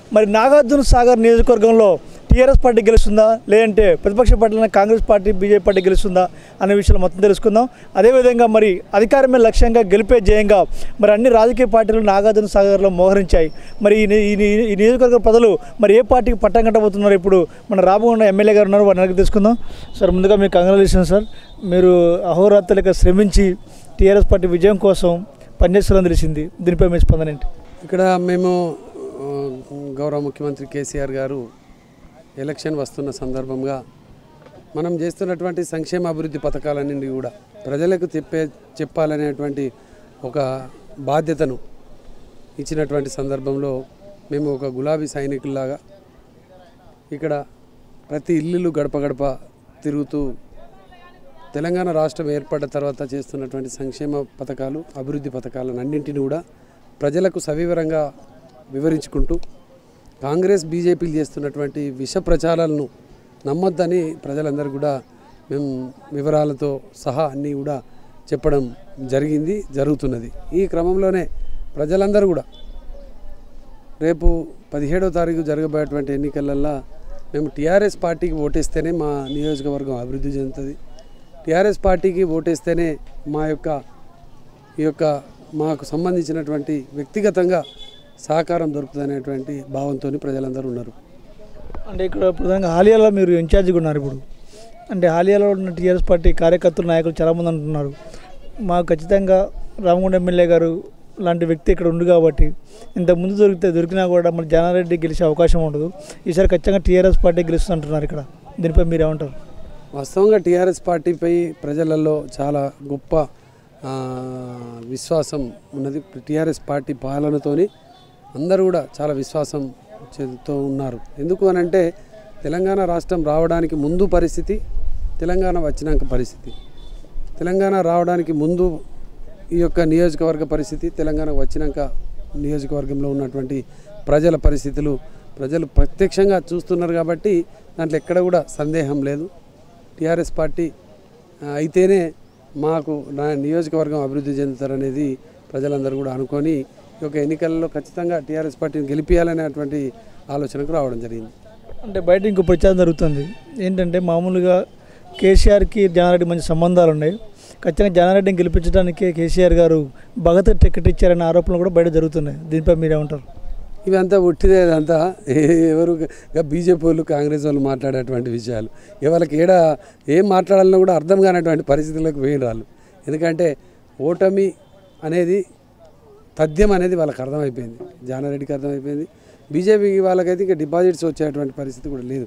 మరి నాగార్జున సాగర్ నియోజకవర్గంలో TRS party గెలుస్తుందా లేదంటే ప్రతిపక్ష పార్టీలైన కాంగ్రెస్ పార్టీ బీజేపీ పార్టీ గెలుస్తుందా అనే విషయాలు మొత్తం తెలుసుకుందాం అదేవిధంగా మరి అధికారమే లక్ష్యంగా గెలిపే జయంగా మరి అన్ని రాజకీయ పార్టీలు నాగార్జున సాగర్లో మోహరించాయి మరి ఈ ని- ఈ ని- ఈ నియోజకవర్గ ప్రజలు మరి ఏ పార్టీకి పట్టం కట్టబోతున్నారు ఇప్పుడు మన రాబోన్న ఎమ్మెల్యే గారు ఉన్నారు వారిని అడిగి తెలుసుకుందాం సార్ ముందుగా మీకు కంగ్రాచులేషన్ సార్ మీరు అహోరాత్రులుగా శ్రమించి టీఆర్ఎస్ పార్టీ విజయం కోసం పనిచేస్తున్నారని తెలిసింది దీనిపై మీ స్పందన ఏంటి ఇక్కడ మేము ఆ, గౌరవ ముఖ్యమంత్రి కేసీఆర్ గారు ఎలక్షన్ వస్తున్న సందర్భంగా మనం చేస్తున్నటువంటి సంక్షేమ అభివృద్ధి పథకాలన్నింటి కూడా ప్రజలకు చెప్పే చెప్పాలనేటువంటి ఒక బాధ్యతను ఇచ్చినటువంటి సందర్భంలో మేము ఒక గులాబీ సైనికుల్లాగా ఇక్కడ ప్రతి ఇల్లు గడప గడప తిరుగుతూ తెలంగాణ రాష్ట్రం ఏర్పడ్డ తర్వాత చేస్తున్నటువంటి సంక్షేమ పథకాలు అభివృద్ధి పథకాలను అన్నింటినీ కూడా ప్రజలకు సవివరంగా వివరించుకుంటూ కాంగ్రెస్ బీజేపీలు చేస్తున్నటువంటి విష ప్రచారాలను నమ్మొద్దని ప్రజలందరూ కూడా మేము వివరాలతో సహా అన్నీ కూడా చెప్పడం జరిగింది జరుగుతున్నది ఈ క్రమంలోనే ప్రజలందరూ కూడా రేపు పదిహేడో తారీఖు జరగబోయేటువంటి ఎన్నికలల్లో మేము టీఆర్ఎస్ పార్టీకి ఓటేస్తేనే మా నియోజకవర్గం అభివృద్ధి చెందుతుంది టీఆర్ఎస్ పార్టీకి ఓటేస్తేనే మా యొక్క ఈ యొక్క మాకు సంబంధించినటువంటి వ్యక్తిగతంగా సహకారం దొరుకుతుందనేటువంటి భావంతో ప్రజలందరూ ఉన్నారు అంటే ఇక్కడ ప్రధానంగా హాలియాలో మీరు ఇన్ఛార్జిగా ఉన్నారు ఇప్పుడు అంటే హాలియాలో ఉన్న టీఆర్ఎస్ పార్టీ కార్యకర్తలు నాయకులు చాలామంది అంటున్నారు మాకు ఖచ్చితంగా రామగుండ ఎమ్మెల్యే గారు లాంటి వ్యక్తి ఇక్కడ ఉంది కాబట్టి ఇంత ముందు దొరికితే దొరికినా కూడా మన జానారెడ్డి గెలిచే అవకాశం ఉండదు ఈసారి ఖచ్చితంగా టీఆర్ఎస్ పార్టీ గెలుస్తుంది అంటున్నారు ఇక్కడ దీనిపై మీరు ఏమంటారు వాస్తవంగా టీఆర్ఎస్ పార్టీపై ప్రజలలో చాలా గొప్ప ఆ, విశ్వాసం ఉన్నది టీఆర్ఎస్ పార్టీ పాలనతోని అందరూ కూడా చాలా విశ్వాసం చెందుతూ ఉన్నారు ఎందుకు అని అంటే తెలంగాణ రాష్ట్రం రావడానికి ముందు పరిస్థితి తెలంగాణ వచ్చినాక పరిస్థితి తెలంగాణ రావడానికి ముందు ఈ యొక్క నియోజకవర్గ పరిస్థితి తెలంగాణ వచ్చినాక నియోజకవర్గంలో ఉన్నటువంటి ప్రజల పరిస్థితులు ప్రజలు ప్రత్యక్షంగా చూస్తున్నారు కాబట్టి దాంట్లో ఎక్కడ కూడా సందేహం లేదు టీఆర్ఎస్ పార్టీ ఆ, అయితేనే మాకు నా నియోజకవర్గం అభివృద్ధి చెందుతారనేది ప్రజలందరూ కూడా అనుకొని ఈ యొక్క ఎన్నికలలో ఖచ్చితంగా టీఆర్ఎస్ పార్టీని గెలిపించాలనేటువంటి ఆలోచనకు రావడం జరిగింది అంటే బయట ఇంకో ప్రచారం జరుగుతుంది ఏంటంటే మామూలుగా కేసీఆర్కి జానారెడ్డి మంచి సంబంధాలు ఉన్నాయి ఖచ్చితంగా జానారెడ్డిని గెలిపించడానికి కేసీఆర్ గారు భగత్ టికెట్ ఇచ్చారనే ఆరోపణలు కూడా బయట జరుగుతున్నాయి దీనిపై మీరేమంటారు ఇవంతా ఉట్టిదే ఇదంతా ఏ- ఎవరు గా బీజేపీ వాళ్ళు కాంగ్రెస్ వాళ్ళు మాట్లాడేటువంటి విషయాలు ఎవరికి ఏడ ఏం మాట్లాడాలన్నా కూడా అర్థం కానటువంటి పరిస్థితులకు వేయరు వాళ్ళు ఎందుకంటే ఓటమి అనేది తథ్యం అనేది వాళ్ళకి అర్థమైపోయింది జానారెడ్డికి అర్థమైపోయింది బీజేపీకి వాళ్ళకైతే ఇక డిపాజిట్స్ వచ్చేటువంటి పరిస్థితి కూడా లేదు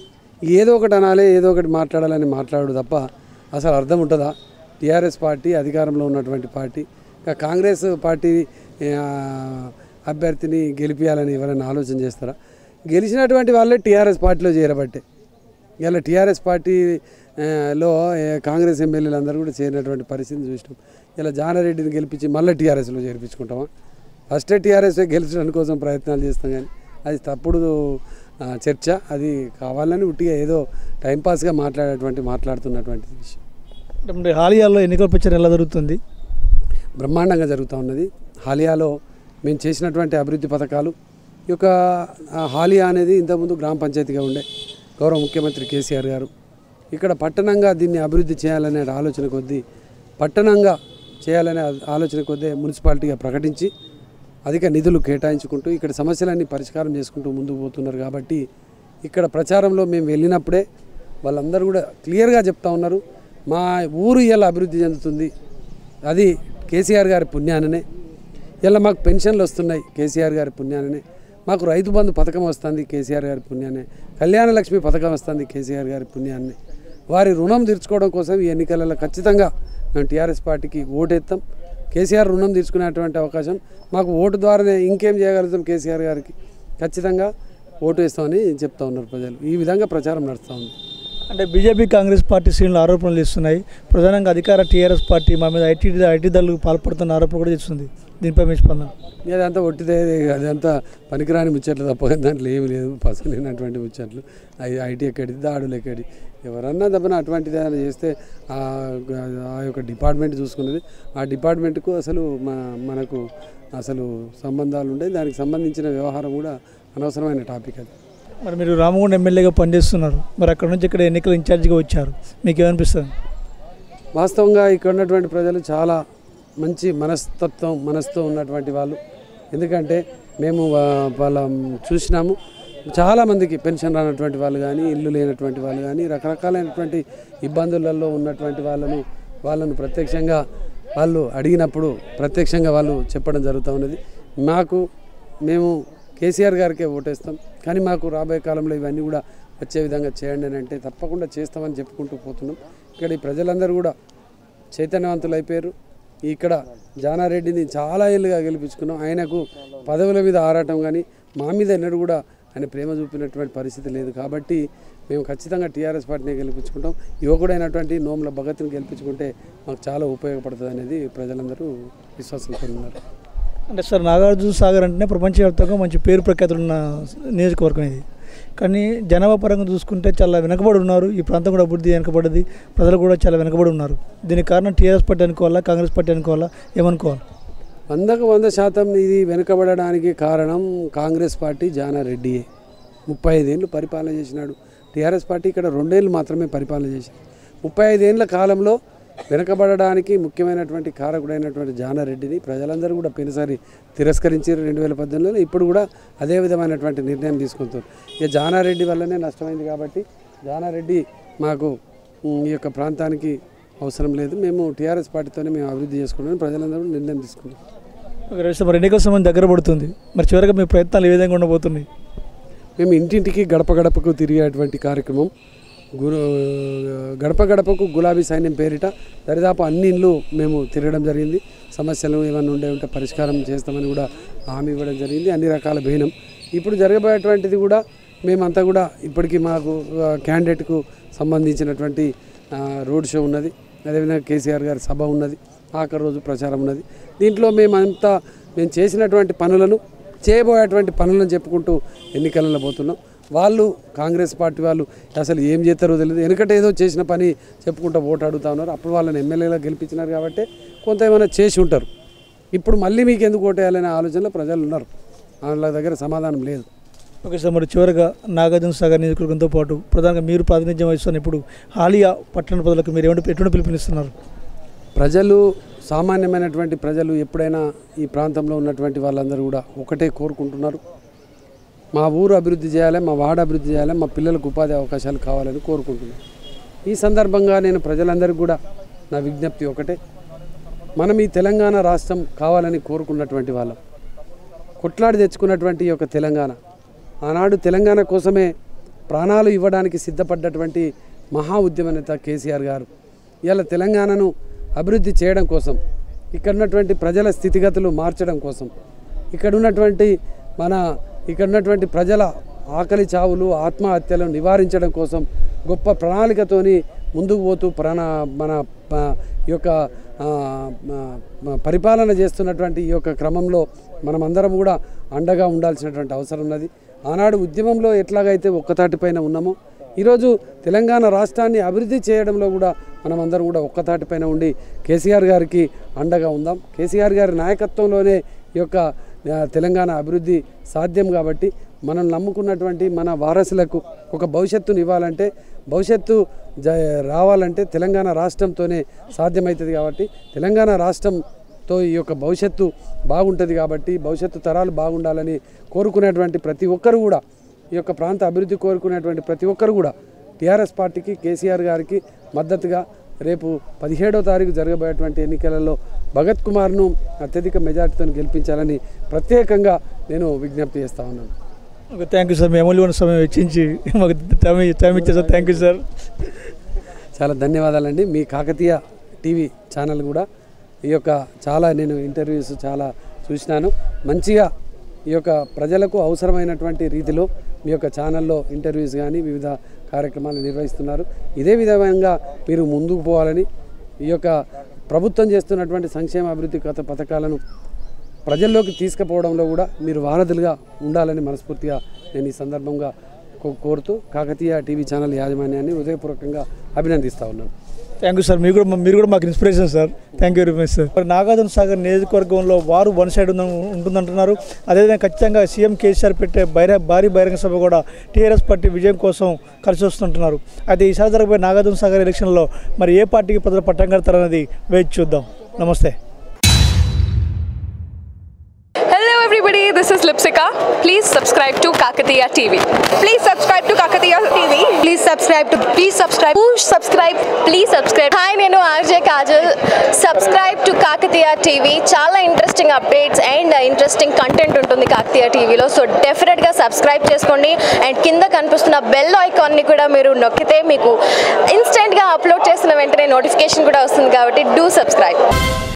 ఏదో ఒకటి అనాలి ఏదో ఒకటి మాట్లాడాలని మాట్లాడు తప్ప అసలు అర్థం ఉంటుందా టీఆర్ఎస్ పార్టీ అధికారంలో ఉన్నటువంటి పార్టీ ఇంకా కాంగ్రెస్ పార్టీ ఆ, అభ్యర్థిని గెలిపించాలని ఎవరైనా ఆలోచన చేస్తారా గెలిచినటువంటి వాళ్ళే టీఆర్ఎస్ పార్టీలో చేరబట్టే ఇలా టీఆర్ఎస్ పార్టీ ఆ, లో ఏ, కాంగ్రెస్ ఎమ్మెల్యేలు అందరూ కూడా చేరినటువంటి పరిస్థితిని చూసినాం ఇలా జానారెడ్డిని గెలిపించి మళ్ళీ టీఆర్ఎస్లో చేర్పించుకుంటామా ఫస్టే టీఆర్ఎస్ గెలిచడానికి కోసం ప్రయత్నాలు చేస్తాం కానీ అది తప్పుడు ఆ, చర్చ అది కావాలని ఉట్టిగా ఏదో టైంపాస్గా మాట్లాడేటువంటి మాట్లాడుతున్నటువంటి విషయం అంటే హాలియాలో ఎన్నికల ప్రచారం ఎలా జరుగుతుంది బ్రహ్మాండంగా జరుగుతూ ఉన్నది హాలియాలో మేము చేసినటువంటి అభివృద్ధి పథకాలు ఈ యొక్క ఆ, హాలియా అనేది ఇంతకుముందు గ్రామ పంచాయతీగా ఉండే గౌరవ ముఖ్యమంత్రి కేసీఆర్ గారు ఇక్కడ పట్టణంగా దీన్ని అభివృద్ధి చేయాలనే ఆలోచన కొద్దీ పట్టణంగా చేయాలనే ఆలోచన కొద్దీ మున్సిపాలిటీగా ప్రకటించి అధిక నిధులు కేటాయించుకుంటూ ఇక్కడ సమస్యలన్నీ పరిష్కారం చేసుకుంటూ ముందుకు పోతున్నారు కాబట్టి ఇక్కడ ప్రచారంలో మేము వెళ్ళినప్పుడే వాళ్ళందరూ కూడా క్లియర్గా చెప్తా ఉన్నారు మా ఊరు ఇలా అభివృద్ధి చెందుతుంది అది కేసీఆర్ గారి పుణ్యాననే ఇలా మాకు పెన్షన్లు వస్తున్నాయి కేసీఆర్ గారి పుణ్యాననే మాకు రైతు బంధు పథకం వస్తుంది కేసీఆర్ గారి పుణ్యానే కళ్యాణ లక్ష్మి పథకం వస్తుంది కేసీఆర్ గారి పుణ్యాన్నే వారి రుణం తీర్చుకోవడం కోసం ఈ ఎన్నికలలో ఖచ్చితంగా మేము టీఆర్ఎస్ పార్టీకి ఓటేస్తాం కేసీఆర్ రుణం తీసుకునేటువంటి అవకాశం మాకు ఓటు ద్వారానే ఇంకేం చేయగలుగుతాం కేసీఆర్ గారికి ఖచ్చితంగా ఓటు వేస్తామని చెప్తా ఉన్నారు ప్రజలు ఈ విధంగా ప్రచారం నడుస్తూ ఉంది అంటే బీజేపీ కాంగ్రెస్ పార్టీ శ్రేణులు ఆరోపణలు చేస్తున్నాయి ప్రధానంగా అధికార టీఆర్ఎస్ పార్టీ మా మీద ఐటీ ఐటీ దళాలు పాల్పడుతున్న ఆరోపణ కూడా చేస్తుంది దీనిపై మీ స్పందన ఇక అదంతా ఒట్టిదే అదంతా పనికిరాని ముచ్చట్లు తప్ప దాంట్లో ఏమి లేదు పసలు లేనటువంటి ముచ్చట్లు ఐ- ఐటీ ఎక్కడి దాడులు ఎక్కడి ఎవరన్నా తప్పన అటువంటిది ఏదైనా చేస్తే ఆ ఆ యొక్క డిపార్ట్మెంట్ చూసుకున్నది ఆ డిపార్ట్మెంట్కు అసలు మన మనకు అసలు సంబంధాలు ఉండే దానికి సంబంధించిన వ్యవహారం కూడా అనవసరమైన టాపిక్ అది మరి మీరు రామగుండ ఎమ్మెల్యేగా పనిచేస్తున్నారు మరి అక్కడ నుంచి ఇక్కడ ఎన్నికల ఇన్ఛార్జిగా వచ్చారు మీకు ఏమనిపిస్తుంది వాస్తవంగా ఇక్కడ ఉన్నటువంటి ప్రజలు చాలా మంచి మనస్తత్వం మనసుతో ఉన్నటువంటి వాళ్ళు ఎందుకంటే మేము వా- వాళ్ళ చూసినాము చాలామందికి పెన్షన్ రానటువంటి వాళ్ళు కానీ ఇల్లు లేనటువంటి వాళ్ళు కానీ రకరకాలైనటువంటి ఇబ్బందులలో ఉన్నటువంటి వాళ్ళను వాళ్ళను ప్రత్యక్షంగా వాళ్ళు అడిగినప్పుడు ప్రత్యక్షంగా వాళ్ళు చెప్పడం జరుగుతూ ఉన్నది మాకు మేము కేసీఆర్ గారికే ఓటేస్తాం కానీ మాకు రాబోయే కాలంలో ఇవన్నీ కూడా వచ్చే విధంగా చేయండి అని అంటే తప్పకుండా చేస్తామని చెప్పుకుంటూ పోతున్నాం ఇక్కడ ఈ ప్రజలందరూ కూడా చైతన్యవంతులు అయిపోయారు ఇక్కడ జానారెడ్డిని చాలా ఏళ్ళుగా గెలిపించుకున్నాం ఆయనకు పదవుల మీద ఆరాటం కానీ మా మీద ఎన్నడూ కూడా ఆయన ప్రేమ చూపినటువంటి పరిస్థితి లేదు కాబట్టి మేము ఖచ్చితంగా టీఆర్ఎస్ పార్టీని గెలిపించుకుంటాం యువకుడైనటువంటి నోముల భగత్ని గెలిపించుకుంటే మాకు చాలా ఉపయోగపడుతుంది అనేది ప్రజలందరూ విశ్వాసంతో ఉన్నారు అంటే సార్ నాగార్జున సాగర్ అంటేనే ప్రపంచవ్యాప్తంగా మంచి పేరు ప్రఖ్యాతులు ఉన్న నియోజకవర్గం ఇది కానీ జనాభా పరంగా చూసుకుంటే చాలా వెనకబడి ఉన్నారు ఈ ప్రాంతం కూడా అభివృద్ధి వెనకబడింది ప్రజలు కూడా చాలా వెనకబడి ఉన్నారు దీనికి కారణం టీఆర్ఎస్ పార్టీ అనుకోవాలా కాంగ్రెస్ పార్టీ అనుకోవాలా ఏమనుకోవాలి వందకు వంద శాతం ఇది వెనుకబడడానికి కారణం కాంగ్రెస్ పార్టీ జానారెడ్డియే ముప్పై ఐదేళ్ళు పరిపాలన చేసినాడు టీఆర్ఎస్ పార్టీ ఇక్కడ రెండేళ్ళు మాత్రమే పరిపాలన చేసింది ముప్పై ఐదేళ్ల కాలంలో వెనుకబడడానికి ముఖ్యమైనటువంటి కారకుడైనటువంటి జానారెడ్డిని ప్రజలందరూ కూడా పోయినసారి తిరస్కరించారు రెండు వేల పద్దెనిమిదిలో ఇప్పుడు కూడా అదే విధమైనటువంటి నిర్ణయం తీసుకుంటారు ఇక జానారెడ్డి వల్లనే నష్టమైంది కాబట్టి జానారెడ్డి మాకు ఉమ్, ఈ యొక్క ప్రాంతానికి అవసరం లేదు మేము టీఆర్ఎస్ పార్టీతోనే మేము అభివృద్ధి చేసుకున్నాం ప్రజలందరూ నిర్ణయం తీసుకున్నాం ఓకే, రవి సార్ మరి ఎన్నికల సమయం దగ్గర పడుతుంది మరి చివరిగా మీ ప్రయత్నాలు ఏ విధంగా ఉండబోతున్నాయి మేము ఇంటింటికి గడప గడపకు తిరిగేటువంటి కార్యక్రమం గురు గడప గడపకు గులాబీ సైన్యం పేరిట దరిదాపు అన్ని ఇండ్లు మేము తిరగడం జరిగింది సమస్యలు ఏమైనా ఉండే ఉంటే పరిష్కారం చేస్తామని కూడా హామీ ఇవ్వడం జరిగింది అన్ని రకాల భేనం ఇప్పుడు జరగబోయేటువంటిది కూడా మేమంతా కూడా ఇప్పటికీ మాకు ఆ, క్యాండిడేట్కు సంబంధించినటువంటి ఆ, రోడ్ షో ఉన్నది అదేవిధంగా కేసీఆర్ గారి సభ ఉన్నది ఆఖరి రోజు ప్రచారం ఉన్నది దీంట్లో మేమంతా మేము చేసినటువంటి పనులను చేయబోయేటువంటి పనులను చెప్పుకుంటూ ఎన్నికలలో పోతున్నాం వాళ్ళు కాంగ్రెస్ పార్టీ వాళ్ళు అసలు ఏం చేస్తారో తెలియదు వెనుకట ఏదో చేసిన పని చెప్పుకుంటూ ఓటు అడుగుతా ఉన్నారు అప్పుడు వాళ్ళని ఎమ్మెల్యేలా గెలిపించినారు కాబట్టి కొంత ఏమైనా చేసి ఉంటారు ఇప్పుడు మళ్ళీ మీకు ఎందుకు ఓటేయాలనే ఆలోచనలో ప్రజలు ఉన్నారు వాళ్ళ దగ్గర సమాధానం లేదు ఓకే సార్ మరి చివరిగా నాగార్జున సాగర్ నియోజకవర్గంతో పాటు ప్రధానంగా మీరు ప్రాతినిధ్యం వహిస్తున్న ఇప్పుడు హాలియా పట్టణ ప్రజలకు మీరు ఏమంటే ఎటువంటి పిలుపునిస్తున్నారు ప్రజలు సామాన్యమైనటువంటి ప్రజలు ఎప్పుడైనా ఈ ప్రాంతంలో ఉన్నటువంటి వాళ్ళందరూ కూడా ఒకటే కోరుకుంటున్నారు మా ఊరు అభివృద్ధి చేయాలి మా వాడ అభివృద్ధి చేయాలి మా పిల్లలకు ఉపాధి అవకాశాలు కావాలని కోరుకుంటున్నాను ఈ సందర్భంగా నేను ప్రజలందరికీ కూడా నా విజ్ఞప్తి ఒకటే మనం ఈ తెలంగాణ రాష్ట్రం కావాలని కోరుకున్నటువంటి వాళ్ళం కొట్లాడి తెచ్చుకున్నటువంటి ఈ యొక్క తెలంగాణ ఆనాడు తెలంగాణ కోసమే ప్రాణాలు ఇవ్వడానికి సిద్ధపడ్డటువంటి మహా ఉద్యమ నేత కేసీఆర్ గారు ఇవాళ తెలంగాణను అభివృద్ధి చేయడం కోసం ఇక్కడ ఉన్నటువంటి ప్రజల స్థితిగతులు మార్చడం కోసం ఇక్కడ ఉన్నటువంటి మన ఇక్కడ ఉన్నటువంటి ప్రజల ఆకలి చావులు ఆత్మహత్యలను నివారించడం కోసం గొప్ప ప్రణాళికతోని ముందుకు పోతూ ప్రాణ మన ప- ఈ యొక్క ఆ, మ- మ- పరిపాలన చేస్తున్నటువంటి ఈ యొక్క క్రమంలో మనమందరం కూడా అండగా ఉండాల్సినటువంటి అవసరం ఉన్నది ఆనాడు ఉద్యమంలో ఎట్లాగైతే ఒక్కతాటిపైన ఉన్నామో ఈరోజు తెలంగాణ రాష్ట్రాన్ని అభివృద్ధి చేయడంలో కూడా మనమందరం కూడా ఒక్కతాటిపైన ఉండి కేసీఆర్ గారికి అండగా ఉందాం కేసీఆర్ గారి నాయకత్వంలోనే ఈ యొక్క ఆ, తెలంగాణ అభివృద్ధి సాధ్యం కాబట్టి మనం నమ్ముకున్నటువంటి మన వారసులకు ఒక భవిష్యత్తుని ఇవ్వాలంటే భవిష్యత్తు జ రావాలంటే తెలంగాణ రాష్ట్రంతోనే సాధ్యమవుతుంది కాబట్టి తెలంగాణ రాష్ట్రంతో ఈ యొక్క భవిష్యత్తు బాగుంటుంది కాబట్టి భవిష్యత్తు తరాలు బాగుండాలని కోరుకునేటువంటి ప్రతి ఒక్కరు కూడా ఈ యొక్క ప్రాంత అభివృద్ధి కోరుకునేటువంటి ప్రతి ఒక్కరు కూడా టీఆర్ఎస్ పార్టీకి కేసీఆర్ గారికి మద్దతుగా రేపు పదిహేడవ తారీఖు జరగబోయేటువంటి ఎన్నికలలో భగత్ కుమార్ను అత్యధిక మెజార్టీతో గెలిపించాలని ప్రత్యేకంగా నేను విజ్ఞప్తి చేస్తా ఉన్నాను ఓకే థ్యాంక్ యూ సార్ మీ అమూల్యమైన సమయం వెచ్చించి మాకు టైం టైం ఇచ్చారు సార్ థ్యాంక్ యూ సార్ చాలా ధన్యవాదాలండి మీ కాకతీయ టీవీ ఛానల్ కూడా ఈ యొక్క చాలా నేను ఇంటర్వ్యూస్ చాలా చూసినాను మంచిగా ఈ యొక్క ప్రజలకు అవసరమైనటువంటి రీతిలో మీ యొక్క ఛానల్లో ఇంటర్వ్యూస్ కానీ వివిధ కార్యక్రమాలు నిర్వహిస్తున్నారు ఇదే విధంగా మీరు ముందుకు పోవాలని ఈ యొక్క ప్రభుత్వం చేస్తున్నటువంటి సంక్షేమ అభివృద్ధి కథ పథకాలను ప్రజల్లోకి తీసుకుపోవడంలో కూడా మీరు వారధులుగా ఉండాలని మనస్ఫూర్తిగా నేను ఈ సందర్భంగా కో- కోరుతూ కాకతీయ టీవీ ఛానల్ యాజమాన్యాన్ని హృదయపూర్వకంగా అభినందిస్తా ఉన్నాను థ్యాంక్ యూ సార్ మీరు కూడా మీరు కూడా మాకు inspiration sir thank you very much sir మరి నాగార్జున సాగర్ నియోజకవర్గంలో వారు వన్ సైడ్ ఉంద- ఉంటుందంటున్నారు అదేవిధంగా ఖచ్చితంగా సీఎం కేసీఆర్ పెట్టే బహిర భారీ బహిరంగ సభ కూడా టీఆర్ఎస్ పార్టీ విజయం కోసం కలిసి వస్తుంటున్నారు అయితే ఈసారి జరగబోయే నాగార్జున సాగర్ ఎలక్షన్లో మరి ఏ పార్టీకి ప్రజలు పట్టం కడతారనేది వేచి చూద్దాం నమస్తే Hello everybody, this is Lipsika. Please subscribe to Kakatiya TV. Please subscribe to Kakatiya TV. Please subscribe to please subscribe subscribe please subscribe hi నేను RJ Kajal subscribe to Kakatiya TV చాలా interesting updates and interesting content ఉంటుంది కాకతీయ టీవీలో so డెఫినెట్గా subscribe చేసుకోండి and కింద కనిపిస్తున్న bell ఐకాన్ని కూడా మీరు నొక్కితే మీకు ఇన్స్టెంట్గా అప్లోడ్ చేసిన వెంటనే నోటిఫికేషన్ కూడా వస్తుంది కాబట్టి డూ సబ్స్క్రైబ్